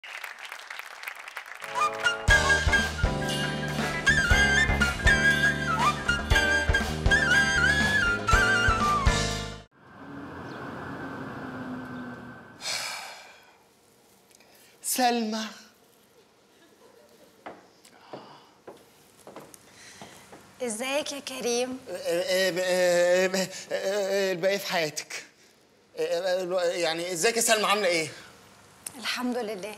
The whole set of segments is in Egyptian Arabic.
سلمى ازيك يا كريم الباقي في حياتك يعني ازيك يا سلمى عامله ايه الحمد لله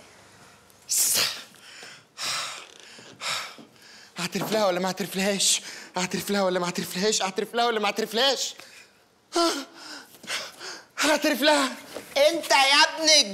اعترف لها ولا ما اعترفلهاش اعترف لها ولا ما اعترفلهاش اعترف لها ولا ما اعترفلهاش اعترف لها انت يا ابني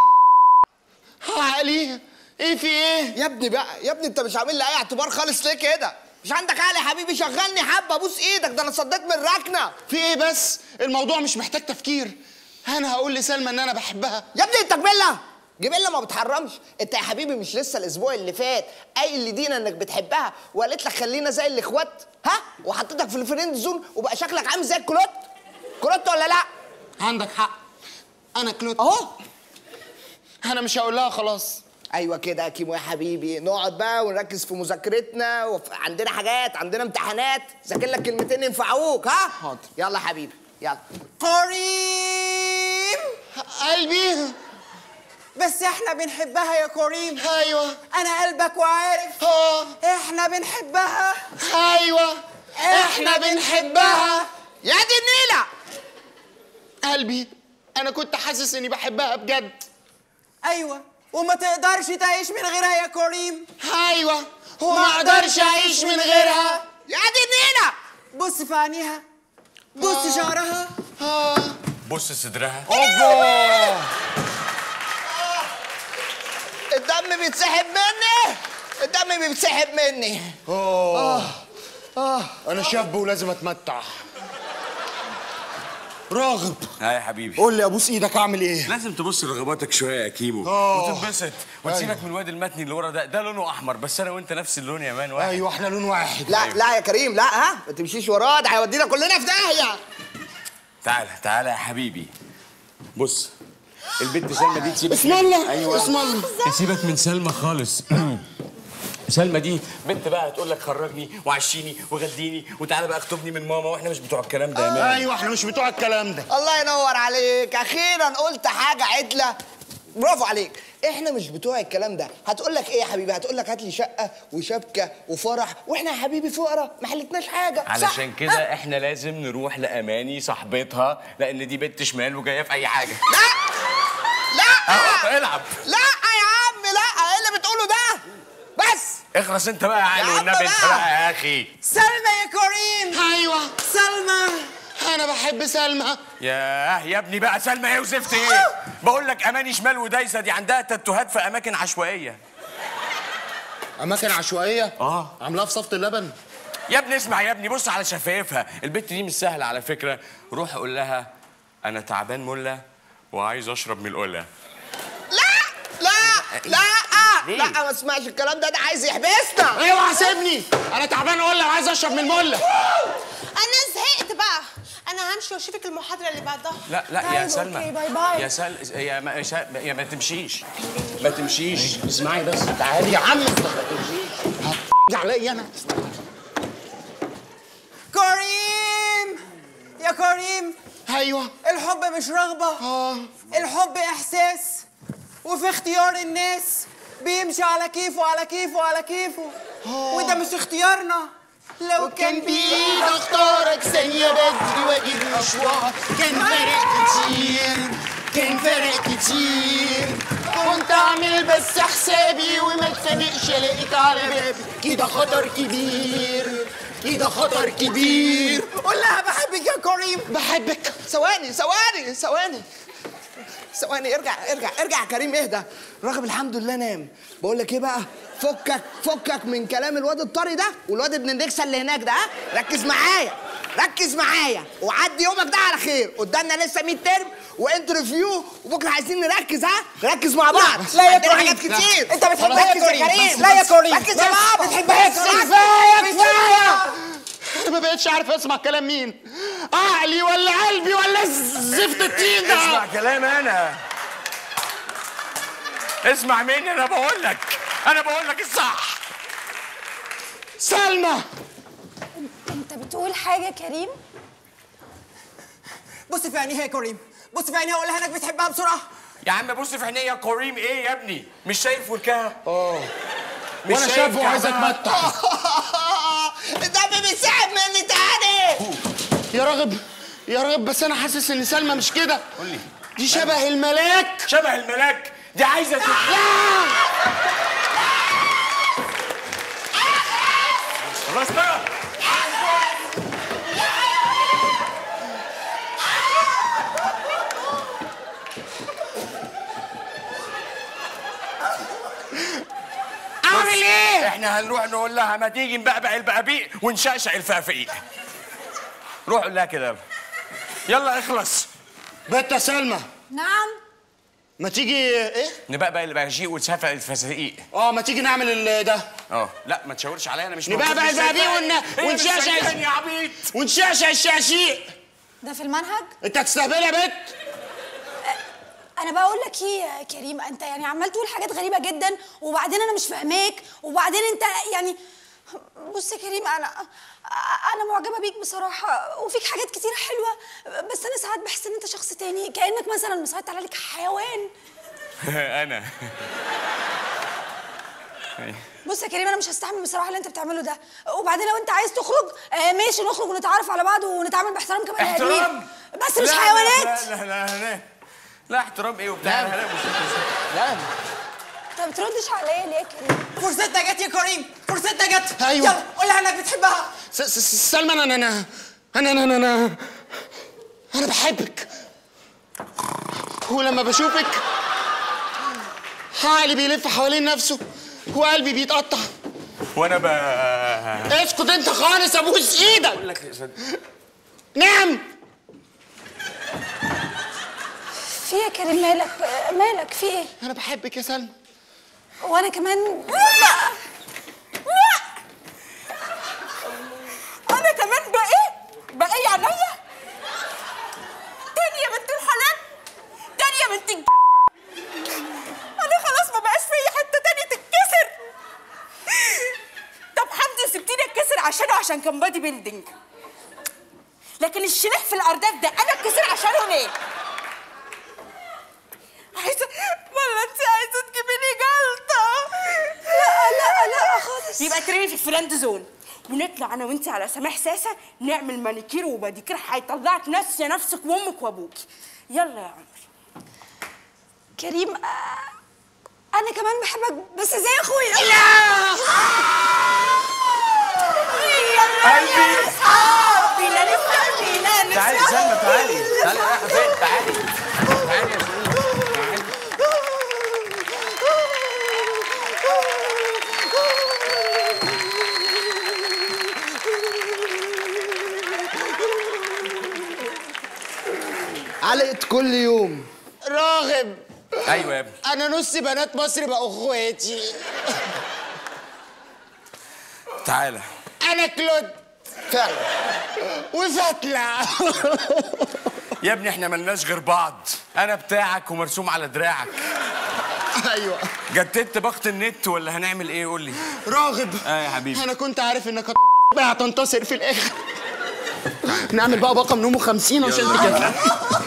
عقلي ايه في ايه يا ابني بقى يا ابني انت مش عامل لي اي اعتبار خالص ليه كده مش عندك عقل يا حبيبي شغلني حبه ابوس ايدك ده انا صديت من الركنه في ايه بس الموضوع مش محتاج تفكير انا هقول لسلمى ان انا بحبها يا ابني انت جبله جبله ما بتحرمش انت يا حبيبي مش لسه الاسبوع اللي فات قايل لدينا انك بتحبها وقالت لك خلينا زي الاخوات ها وحطيتك في الفريند زون وبقى شكلك عامل زي الكلوت كلوت ولا لا عندك حق انا كلوت اهو انا مش هقول لها خلاص ايوه كده يا كيمو يا حبيبي نقعد بقى ونركز في مذاكرتنا وعندنا حاجات عندنا امتحانات ذاكر لك كلمتين ينفعوك ها حاضر. يلا حبيبي يلا كريم قلبي بس احنا بنحبها يا كريم ايوه انا قلبك وعارف اه احنا بنحبها ايوه احنا بنحبها يا دي النيله قلبي انا كنت حاسس اني بحبها بجد ايوه وما تقدرش تعيش من غيرها يا كريم ايوه وما اقدرش اعيش من غيرها يا دي النيله بص في عينيها بص شعرها اه بص صدرها الدم بيتسحب مني الدم بيتسحب مني انا شاب ولازم اتمتع راغب ها يا حبيبي قول لي ابوس ايدك اعمل ايه لازم تبص لرغباتك شويه يا كيمو آه. وتتبسط وتسيبك من الواد المتني اللي ورا ده ده لونه احمر بس انا وانت نفس اللون يا مان واحد ايوه احنا لون واحد لا لا يا كريم لا ها ما تمشيش وراه ده هيودينا كلنا في داهيه تعالى تعالى يا حبيبي بص البنت سلمى دي تسيبك اسم الله ايوه اسم الله تسيبك من سلمى خالص سلمى دي بنت بقى هتقول لك خرجني وعشيني وغديني وتعالى بقى اخطبني من ماما واحنا مش بتوع الكلام ده يا مان ايوه احنا مش بتوع الكلام ده الله ينور عليك اخيرا قلت حاجه عدله برافو عليك احنا مش بتوع الكلام ده هتقول لك ايه يا حبيبي هتقول لك هات لي شقه وشبكه وفرح واحنا يا حبيبي فقراء ما حلتناش حاجه صح؟ علشان كده احنا لازم نروح لاماني صاحبتها لان دي بنت شمال وجايه في اي حاجه لا لا اه العب لا يا عم لا ايه اللي بتقوله ده بس اخلص انت بقى يا علي عم والنبي انت بقى. بقى يا اخي سلمى يا كريم ايوه سلمى انا بحب سلمى ياه يا ابني بقى سلمى ايه وزفت ايه بقول لك اماني شمال ودايسه دي عندها تاتوهات في اماكن عشوائيه اماكن عشوائيه اه عاملاها في صفت اللبن يا ابني اسمع يا ابني بص على شفايفها البت دي مش سهله على فكره روح قول لها انا تعبان مله وعايز اشرب من القله لا لا لا ليه؟ لا ما اسمعش الكلام ده ده عايز يحبسنا اوعى سيبني انا تعبان اقول وعايز اشرب من المله انا زهقت بقى انا همشي واشوفك المحاضره اللي بعدها لا لا يا طيب، سلمى أوكي، باي باي. يا سل يا ما, يا ما تمشيش ما تمشيش اسمعي بس تعالي يا عم هت- عليا انا كريم يا كريم ايوه الحب مش رغبة اه الحب إحساس وفي اختيار الناس بيمشي على كيفه على كيفه على كيفه وده مش اختيارنا لو كان بإيدك اختارك ثانية بدري واجي المشوار كان فارق كتير كان فارق كتير كنت اعمل بس حسابي وما اتخانقش الاقيك على بابي كده خطر كبير كده خطر كبير قول لها بحبك يا كريم بحبك ثواني ثواني ثواني ثواني ارجع ارجع ارجع يا كريم اهدى راغب الحمد لله نام بقول لك ايه بقى فكك فكك من كلام الواد الطري ده والواد ابن النكسه اللي هناك ده ها ركز معايا ركز معايا وعدي يومك ده على خير قدامنا لسه 100 ترم وانترفيو وبكره عايزين نركز ها نركز مع بعض لا يا عندنا كريم. حاجات كتير انت بتحبها يا ركز كريم. كريم لا يا كريم. ركز يا بس بابا بتحبها يا بس كريم. كفايه كفايه انا ما بقتش عارف اسمع كلام مين عقلي ولا قلبي ولا زفت الطين ده اسمع كلام انا اسمع مني انا بقول لك انا بقول لك الصح سلمى انت بتقول حاجه يا كريم بص في عينيها يا كريم بص في عينيها وقول لها انك بتحبها بسرعه يا عم بص في عينيا كريم ايه يا ابني مش شايف وجهها اه وانا شاب وعايز اتمتع ده بيسحب مني تاني يا راغب يا راغب بس انا حاسس ان سلمى مش كده قول لي دي شبه الملاك شبه الملاك دي عايزه تت... خلاص بقى اعمل ايه احنا هنروح نقول لها ما تيجي نبقبق البقابيق ونشقشق الفقفقيق روح قول لها كده يلا يلا اخلص بت يا سلمى نعم ما تيجي ايه نبقبق البقاشيق ونشقشق الفسائق اه ما تيجي نعمل ال- ده اه لا ما تشاورش عليا انا مش نبقبق موجود، مش البقابيق شايفاني. ون- هي مش ونشقشق- شايفاني يا عبيط ونشعشع الشعشيق ده في المنهج انت هتستهبل يا بت انا بقول لك ايه يا كريم انت يعني عمال تقول حاجات غريبه جدا وبعدين انا مش فاهماك وبعدين انت يعني بص يا كريم انا انا معجبه بيك بصراحه وفيك حاجات كتير حلوه بس انا ساعات بحس ان انت شخص تاني كانك مثلا مسيطر عليك حيوان انا بص يا كريم انا مش هستحمل بصراحه اللي انت بتعمله ده وبعدين لو انت عايز تخرج آه ماشي نخرج ونتعرف على بعض ونتعامل باحترام كمان احترام بس مش لا، لا، حيوانات لا لا لا لا لا احترام ايه وبتاع لا لا لا انت ما بتردش عليا ليه يا كريم فرصتنا جت يا كريم فرصتنا جت أيوة. يلا قول لها انك بتحبها س- س- سلمى انا انا انا انا انا انا انا انا بحبك ولما بشوفك عقلي بيلف حوالين نفسه وقلبي بيتقطع وانا ب اسكت انت خالص ابوس ايدك اقول لك نعم في إيه يا كريم مالك مالك في ايه انا بحبك يا سلمى وانا كمان انا كمان بقى بقى يا عينيا تاني يا بنت الحلال تاني يا بنت الج- انا خلاص ما بقاش فيا حته تانية تتكسر طب حمدي سبتيني اتكسر عشانه عشان كان بادي بيلدينج لكن الشلح في الارداف ده انا اتكسر عشانه ليه عايزه ولا انت عايزه تجيبيني جلطه لا لا لا خالص يبقى ترمي في الفريند زون ونطلع انا وانت على سماح ساسه نعمل مانيكير وباديكير هيطلعك ناسيه نفسك وامك وابوكي يلا يا عمري كريم آه، انا كمان بحبك بس زي اخويا قلبي بينا نفرح بينا تعالي سلمى تعالي تعالي رايحه فين تعالي تعالي يا سلمى تعالي علقة كل يوم راغب ايوه يا ابني انا نص بنات مصر بقوا اخواتي تعالى انا كلود فعلا وفتلة يا ابني احنا ملناش غير بعض انا بتاعك ومرسوم على دراعك ايوه جددت باقة النت ولا هنعمل ايه قول لي راغب اه يا حبيبي انا كنت عارف انك هت- هتنتصر في الاخر نعمل بقى باقة من ام 50 عشان تكفي